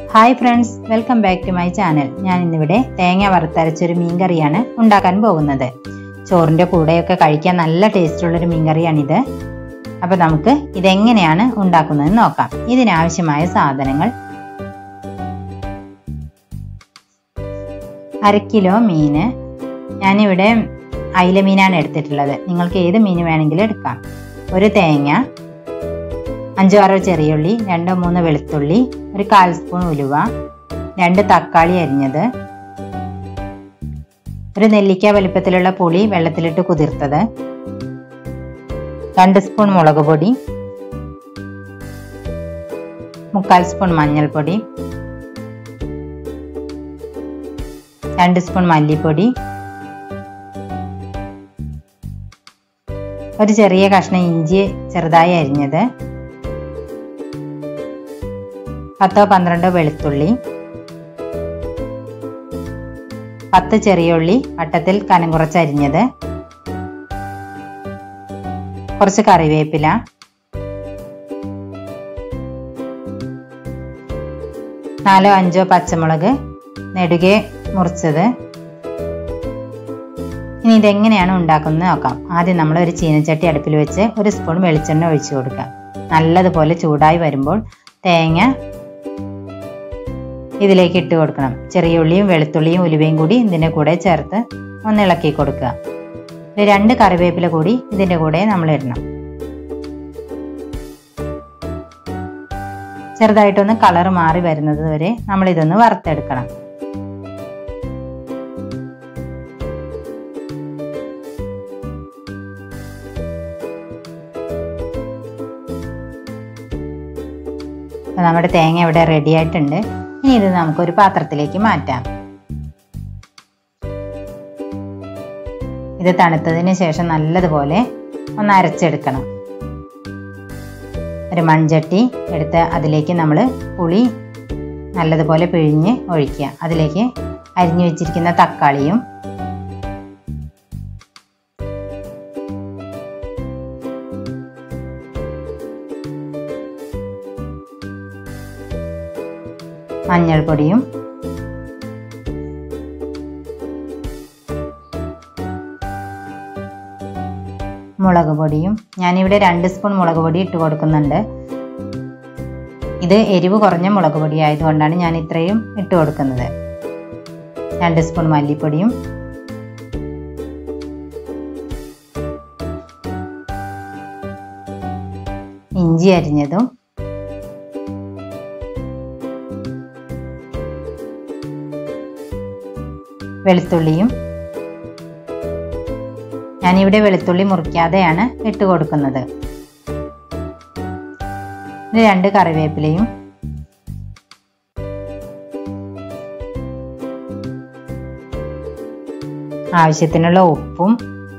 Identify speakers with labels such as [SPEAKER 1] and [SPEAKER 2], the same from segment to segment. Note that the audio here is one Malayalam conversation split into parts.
[SPEAKER 1] hi friends welcome back to my channel ഞാൻ ഇന്നിവിടെ തേങ്ങ വറുത്തരച്ചൊരു മീൻകറിയാണ് ഉണ്ടാക്കാൻ പോകുന്നത് ചോറിൻ്റെ കൂടെയൊക്കെ കഴിക്കാൻ നല്ല ടേസ്റ്റുള്ളൊരു മീൻകറിയാണിത് അപ്പോൾ നമുക്ക് ഇതെങ്ങനെയാണ് ഉണ്ടാക്കുന്നത് നോക്കാം ഇതിനാവശ്യമായ സാധനങ്ങൾ അര കിലോ മീന് ഞാനിവിടെ അയില മീനാണ് എടുത്തിട്ടുള്ളത് നിങ്ങൾക്ക് ഏത് മീൻ വേണമെങ്കിലും എടുക്കാം ഒരു തേങ്ങ അഞ്ചോ ആറോ ചെറിയുള്ളി രണ്ടോ മൂന്നോ വെളുത്തുള്ളി ഒരു കാൽ സ്പൂൺ ഉലുവ രണ്ട് തക്കാളി അരിഞ്ഞത് ഒരു നെല്ലിക്ക വലുപ്പത്തിലുള്ള പുളി വെള്ളത്തിലിട്ട് കുതിർത്തത് രണ്ട് സ്പൂൺ മുളക് പൊടി മുക്കാൽ സ്പൂൺ മഞ്ഞൾപ്പൊടി രണ്ട് സ്പൂൺ മല്ലിപ്പൊടി ഒരു ചെറിയ കഷ്ണം ഇഞ്ചി ചെറുതായി അരിഞ്ഞത് പത്തോ പന്ത്രണ്ടോ വെളുത്തുള്ളി പത്ത് ചെറിയ ഉള്ളി വട്ടത്തിൽ കനം കുറച്ചരിഞ്ഞത് കുറച്ച് കറിവേപ്പില നാലോ അഞ്ചോ പച്ചമുളക് നെടുകെ മുറിച്ചത് ഇനി ഇതെങ്ങനെയാണ് ഉണ്ടാക്കുന്നത് നോക്കാം ആദ്യം നമ്മൾ ഒരു ചീനച്ചട്ടി അടുപ്പിൽ വെച്ച് ഒരു സ്പൂൺ വെളിച്ചെണ്ണ ഒഴിച്ചു കൊടുക്കാം നല്ലതുപോലെ ചൂടായി വരുമ്പോൾ തേങ്ങ ഇതിലേക്ക് ഇട്ട് കൊടുക്കണം ചെറിയ ഉള്ളിയും വെളുത്തുള്ളിയും ഉലുവയും കൂടി ഇതിൻ്റെ കൂടെ ചേർത്ത് ഒന്ന് ഇളക്കി കൊടുക്കുക ഒരു രണ്ട് കറിവേപ്പില കൂടി ഇതിൻ്റെ കൂടെ നമ്മൾ ഇടണം ചെറുതായിട്ടൊന്ന് കളർ മാറി വരുന്നത് വരെ നമ്മൾ ഇതൊന്ന് വറുത്തെടുക്കണം നമ്മുടെ തേങ്ങ ഇവിടെ റെഡി ആയിട്ടുണ്ട് ഇനി ഇത് നമുക്കൊരു പാത്രത്തിലേക്ക് മാറ്റാം ഇത് തണുത്തതിന് ശേഷം നല്ലതുപോലെ ഒന്ന് അരച്ചെടുക്കണം ഒരു മൺചട്ടി എടുത്ത് അതിലേക്ക് നമ്മൾ പുളി നല്ലതുപോലെ പിഴിഞ്ഞ് ഒഴിക്കുക അതിലേക്ക് അരിഞ്ഞു വെച്ചിരിക്കുന്ന തക്കാളിയും മഞ്ഞൾപ്പൊടിയും മുളക് പൊടിയും ഞാനിവിടെ രണ്ട് സ്പൂൺ മുളക് പൊടി ഇട്ട് കൊടുക്കുന്നുണ്ട് ഇത് എരിവ് കുറഞ്ഞ മുളക് പൊടി ആയതുകൊണ്ടാണ് ഞാൻ ഇത്രയും ഇട്ട് കൊടുക്കുന്നത് രണ്ട് സ്പൂൺ മല്ലിപ്പൊടിയും ഇഞ്ചി അരിഞ്ഞതും വെളുത്തുള്ളിയും ഞാനിവിടെ വെളുത്തുള്ളി മുറിക്കാതെയാണ് ഇട്ട് കൊടുക്കുന്നത് രണ്ട് കറിവേപ്പിലയും ആവശ്യത്തിനുള്ള ഉപ്പും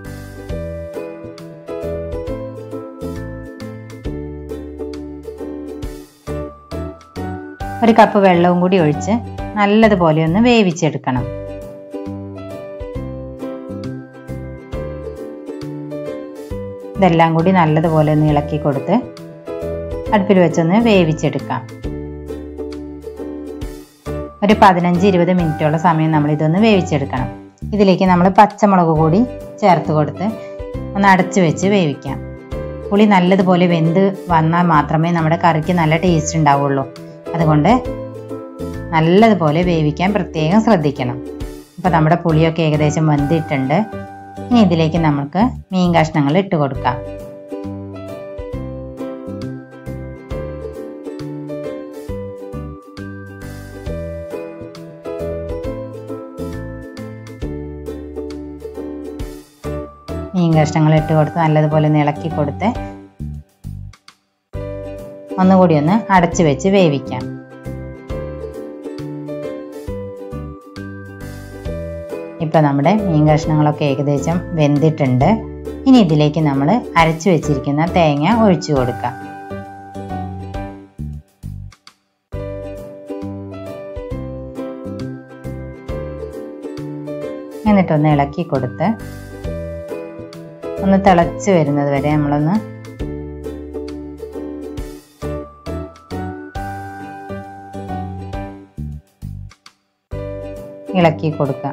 [SPEAKER 1] ഒരു കപ്പ് വെള്ളവും കൂടി ഒഴിച്ച് നല്ലതുപോലെ ഒന്ന് വേവിച്ചെടുക്കണം ഇതെല്ലാം കൂടി നല്ലതുപോലെ ഒന്ന് ഇളക്കി കൊടുത്ത് അടുപ്പിൽ വെച്ചൊന്ന് വേവിച്ചെടുക്കാം ഒരു പതിനഞ്ച് ഇരുപത് മിനിറ്റോളം സമയം നമ്മൾ ഇതൊന്ന് വേവിച്ചെടുക്കണം ഇതിലേക്ക് നമ്മൾ പച്ചമുളക് കൂടി ചേർത്ത് കൊടുത്ത് ഒന്ന് അടച്ചു വെച്ച് വേവിക്കാം പുളി നല്ലതുപോലെ വെന്ത് വന്നാൽ മാത്രമേ നമ്മുടെ കറിക്ക് നല്ല ടേസ്റ്റ് ഉണ്ടാവുള്ളൂ അതുകൊണ്ട് നല്ലതുപോലെ വേവിക്കാൻ പ്രത്യേകം ശ്രദ്ധിക്കണം അപ്പോൾ നമ്മുടെ പുളിയൊക്കെ ഏകദേശം വെന്തിട്ടുണ്ട് ഇനി ഇതിലേക്ക് നമുക്ക് മീൻ കഷ്ണങ്ങൾ ഇട്ട് കൊടുക്കാം മീൻ കഷ്ണങ്ങൾ ഇട്ട് കൊടുത്ത് നല്ലതുപോലെ ഒന്ന് ഇളക്കി കൊടുത്ത് ഒന്നുകൂടി ഒന്ന് അടച്ചു വെച്ച് വേവിക്കാം ഇപ്പം നമ്മുടെ മീൻ കഷ്ണങ്ങളൊക്കെ ഏകദേശം വെന്തിട്ടുണ്ട് ഇനി ഇതിലേക്ക് നമ്മൾ അരച്ചു വെച്ചിരിക്കുന്ന തേങ്ങ ഒഴിച്ചു കൊടുക്കാം എന്നിട്ടൊന്ന് ഇളക്കി കൊടുത്ത് ഒന്ന് തിളച്ച് വരുന്നത് വരെ നമ്മളൊന്ന് ഇളക്കി കൊടുക്കുക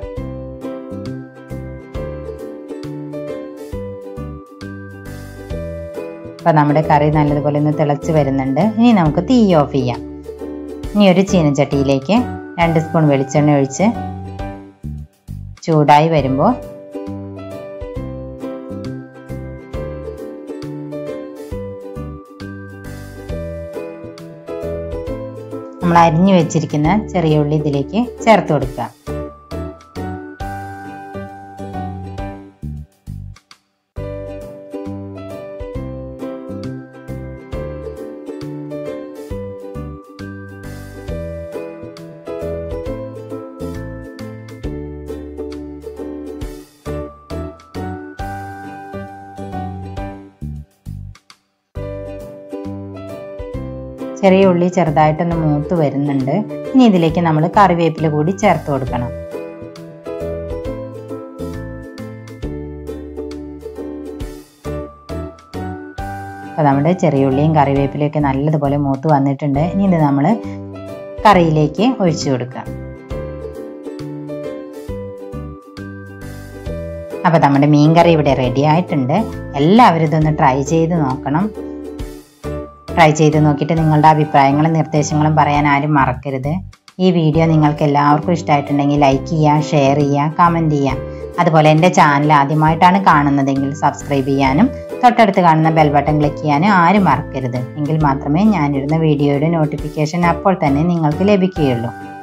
[SPEAKER 1] അപ്പം നമ്മുടെ കറി നല്ലതുപോലെ ഒന്ന് തിളച്ച് വരുന്നുണ്ട് ഇനി നമുക്ക് തീ ഓഫ് ചെയ്യാം ഇനി ഒരു ചീനച്ചട്ടിയിലേക്ക് രണ്ട് സ്പൂൺ വെളിച്ചെണ്ണ ഒഴിച്ച് ചൂടായി വരുമ്പോൾ നമ്മൾ അരിഞ്ഞു വെച്ചിരിക്കുന്ന ചെറിയ ഉള്ളി ഇതിലേക്ക് ചേർത്ത് കൊടുക്കുക ചെറിയ ഉള്ളി ചെറുതായിട്ടൊന്ന് മൂത്ത് വരുന്നുണ്ട് ഇനി ഇതിലേക്ക് നമ്മൾ കറിവേപ്പില കൂടി ചേർത്ത് കൊടുക്കണം അപ്പോൾ നമ്മുടെ ചെറിയ ഉള്ളിയും കറിവേപ്പിലയും ഒക്കെ നല്ലതുപോലെ മൂത്ത് വന്നിട്ടുണ്ട് ഇനി ഇത് നമ്മൾ കറിയിലേക്ക് ഒഴിച്ചു കൊടുക്കാം അപ്പോൾ നമ്മുടെ മീൻ കറി ഇവിടെ റെഡി ആയിട്ടുണ്ട് എല്ലാവരും ഇതൊന്ന് ട്രൈ ചെയ്ത് നോക്കണം ട്രൈ ചെയ്ത് നോക്കിയിട്ട് നിങ്ങളുടെ അഭിപ്രായങ്ങളും നിർദ്ദേശങ്ങളും പറയാൻ ആരും മറക്കരുത് ഈ വീഡിയോ നിങ്ങൾക്ക് എല്ലാവർക്കും ഇഷ്ടമായിട്ടുണ്ടെങ്കിൽ ലൈക്ക് ചെയ്യുക ഷെയർ ചെയ്യുക കമൻറ്റ് ചെയ്യുക അതുപോലെ എൻ്റെ ചാനൽ ആദ്യമായിട്ടാണ് കാണുന്നതെങ്കിൽ സബ്സ്ക്രൈബ് ചെയ്യാനും തൊട്ടടുത്ത് കാണുന്ന ബെൽ ബട്ടൺ ക്ലിക്ക് ചെയ്യാനും ആരും മറക്കരുത് എങ്കിൽ മാത്രമേ ഞാനിടുന്ന വീഡിയോയുടെ നോട്ടിഫിക്കേഷൻ അപ്പോൾ തന്നെ നിങ്ങൾക്ക് ലഭിക്കുകയുള്ളൂ